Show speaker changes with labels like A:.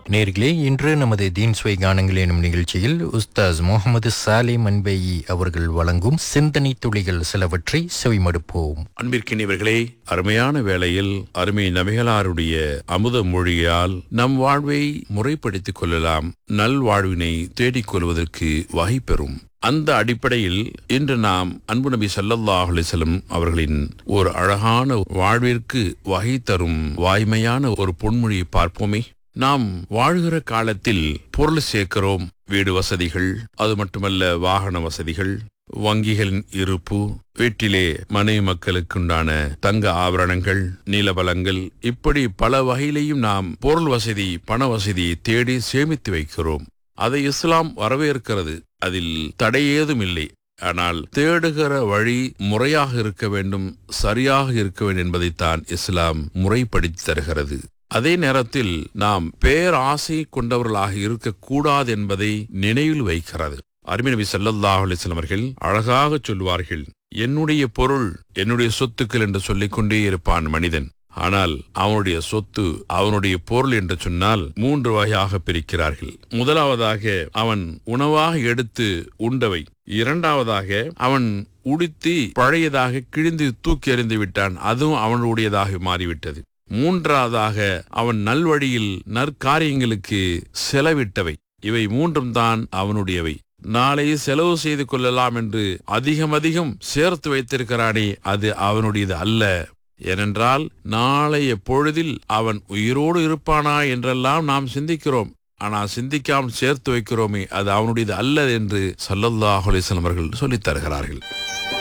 A: நேர்களே இன்று நமது தீன் சுவை கானங்கள் எனும் நிகழ்ச்சியில் உஸ்தாஸ் முகமது சாலே மன்பேயி அவர்கள் வழங்கும் சிந்தனை துளிகள் சிலவற்றை செவிமடுப்போம்
B: அன்பிற்கினியவர்களே அருமையான வேளையில் அருமை நபிகளாருடைய அமுத மொழியால் நம் வாழ்வை முறைப்படுத்திக் கொள்ளலாம் நல்வாழ்வினை தேடிக் கொள்வதற்கு வகை பெறும் அந்த அடிப்படையில் இன்று நாம் அன்பு நபி ஸல்லல்லாஹு அலைஹி வஸல்லம் அவர்களின் ஒரு அழகான வாழ்விற்கு வகை தரும் வாய்மையான ஒரு பொன்மொழியை பார்ப்போமே நாம் வாழ்கிற காலத்தில் பொருள் சேர்க்கிறோம் வீடு வசதிகள் அது மட்டுமல்ல வாகன வசதிகள் வங்கிகளின் இருப்பு வீட்டிலே மனைவி மக்களுக்குண்டான தங்க ஆபரணங்கள் நீலபலங்கள் இப்படி பல வகையிலையும் நாம் பொருள் வசதி பண வசதியை தேடி சேமித்து வைக்கிறோம் அதை இஸ்லாம் வரவேற்கிறது அதில் தடை ஏதும் இல்லை ஆனால் தேடுகிற வழி முறையாக இருக்க வேண்டும் சரியாக இருக்க வேண்டும் என்பதைத்தான் இஸ்லாம் முறைப்படுத்தி தருகிறது அதே நேரத்தில் நாம் பேராசை கொண்டவர்களாக இருக்கக்கூடாது என்பதை நினைவில் வைக்கிறது அருமை நபி ஸல்லல்லாஹு அலைஹி வஸல்லம் அவர்கள் அழகாக சொல்வார்கள் என்னுடைய பொருள் என்னுடைய சொத்துக்கள் என்று சொல்லிக்கொண்டே இருப்பான் மனிதன் ஆனால் அவனுடைய சொத்து அவனுடைய பொருள் என்று சொன்னால் மூன்று வகையாக பிரிக்கிறார்கள் முதலாவதாக அவன் உணவாக எடுத்து உண்டவை இரண்டாவதாக அவன் உடுத்தி பழையதாக கிழிந்து தூக்கி எறிந்து விட்டான் அதுவும் அவனுடையதாக மாறிவிட்டது மூன்றாவதாக அவன் நல்வழியில் நற்காரியங்களுக்கு செலவிட்டவை இவை மூன்றும் தான் அவனுடையவை நாளை செலவு செய்து கொள்ளலாம் என்று அதிகம் அதிகம் சேர்த்து வைத்திருக்கிறானே அது அவனுடையது அல்ல ஏனென்றால் நாளைய பொழுதில் அவன் உயிரோடு இருப்பானா என்றெல்லாம் நாம் சிந்திக்கிறோம் ஆனால் சிந்திக்காமல் சேர்த்து வைக்கிறோமே அது அவனுடையது அல்ல என்று சல்லல்லாஹு அலைஹி வஸல்லம் அவர்கள் சொல்லித் தருகிறார்கள்